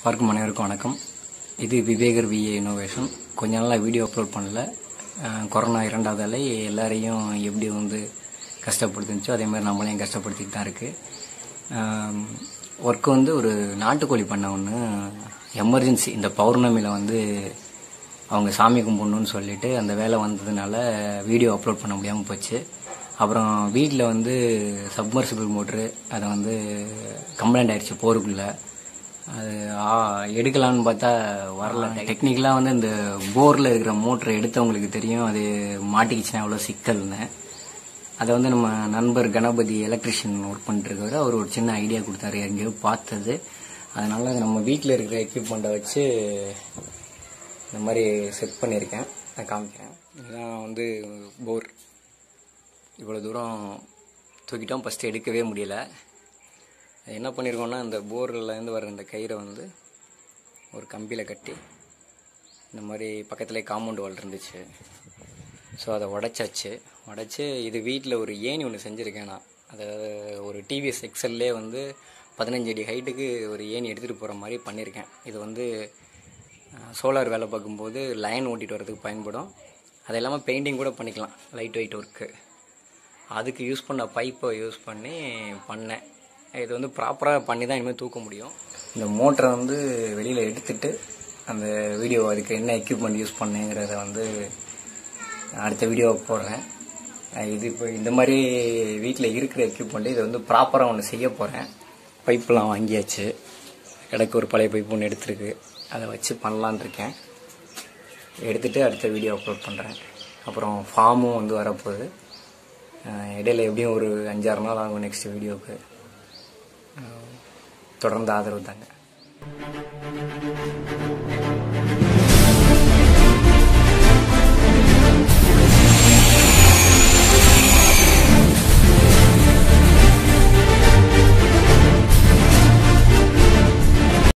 பார்க்கும் அனைவருக்கும் வணக்கம் இது விவேகர் விஏ இன்னோவேஷன் கொஞ்ச நாளாக வீடியோ அப்லோட் பண்ணல அஹ் கொரோனா இரண்டாவது அலை எல்லாரையும் எப்படி வந்து கஷ்டப்படுத்துச்சோ அதே மாதிரி நம்மளையும் கஷ்டப்படுத்திட்டு தான் இருக்குது ஒர்க்கு வந்து ஒரு நாட்டுக்கோழி பண்ண ஒன்று எமர்ஜென்சி இந்த பௌர்ணமியில் வந்து அவங்க சாமி கும்பிடணும்னு சொல்லிட்டு அந்த வேலை வந்ததுனால வீடியோ அப்லோட் பண்ண முடியாமல் போச்சு அப்புறம் வீட்டில் வந்து சப்மர்சிபிள் மோட்ரு அதை வந்து கம்ப்ளைண்ட் ஆயிடுச்சு போருக்குள்ளே அது ஆ, எடுக்கலாம்னு பார்த்தா வரல டெக்னிக்கலாக வந்து இந்த போரில் இருக்கிற மோட்டரை எடுத்தவங்களுக்கு தெரியும் அது மாட்டிக்கிச்சுன்னா எவ்வளோ சிக்கல்னு அதை வந்து நம்ம நண்பர் கணபதி எலக்ட்ரிஷியன் ஒர்க் பண்ணிட்டுருக்காரு அவர் ஒரு சின்ன ஐடியா கொடுத்தாரு எங்கேயோ பார்த்தது அதனால நம்ம வீட்டில் இருக்கிற எக்யூப்மெண்ட்டை வச்சு இந்த மாதிரி செட் பண்ணியிருக்கேன் நான் காமிக்கிறேன் இதுதான் வந்து போர் இவ்வளோ தூரம் தூக்கிட்டோம் ஃபஸ்ட்டு எடுக்கவே முடியல என்ன பண்ணியிருக்கோம்னா இந்த போர்லேருந்து வர இந்த கயிறை வந்து ஒரு கம்பியில் கட்டி இந்த மாதிரி பக்கத்துலேயே காம்பவுண்ட் வால் இருந்துச்சு ஸோ அதை உடைச்சாச்சு உடைச்சி இது வீட்டில் ஒரு ஏணி ஒன்று செஞ்சுருக்கேன் நான் அதாவது ஒரு டிவிஎஸ் எக்ஸல்லே வந்து பதினஞ்சு அடி ஹைட்டுக்கு ஒரு ஏணி எடுத்துகிட்டு போகிற மாதிரி பண்ணியிருக்கேன் இது வந்து சோலார் வேலை பார்க்கும்போது லைன் ஓட்டிட்டு வரதுக்கு பயன்படும் அது இல்லாமல் பெயிண்டிங் கூட பண்ணிக்கலாம் லைட் வெயிட் ஒர்க்கு அதுக்கு யூஸ் பண்ண பைப்பை யூஸ் பண்ணி பண்ணேன் இது வந்து ப்ராப்பராக பண்ணி தான் இனிமேல் தூக்க முடியும் இந்த மோட்டரை வந்து வெளியில் எடுத்துட்டு அந்த வீடியோ அதுக்கு என்ன எக்யூப்மெண்ட் யூஸ் பண்ணேங்கிறத வந்து அடுத்த வீடியோ போடுறேன் அஹ் இது இப்போ இந்த மாதிரி வீட்டில் இருக்கிற எக்யூப்மெண்ட் இதை வந்து ப்ராப்பராக ஒன்று செய்ய போகிறேன் பைப்பெலாம் வாங்கியாச்சு எனக்கு ஒரு பழைய பைப் ஒன்று எடுத்துருக்கு அதை வச்சு பண்ணலான் இருக்கேன் எடுத்துட்டு அடுத்த வீடியோ அப்லோட் பண்ணுறேன் அப்புறம் ஃபார்மும் வந்து வரப்போகுது அஹ் இடையில எப்படியும் ஒரு அஞ்சாறு நாள் ஆகும் நெக்ஸ்ட் வீடியோவுக்கு தொடர்ந்து ஆதரவு தாங்க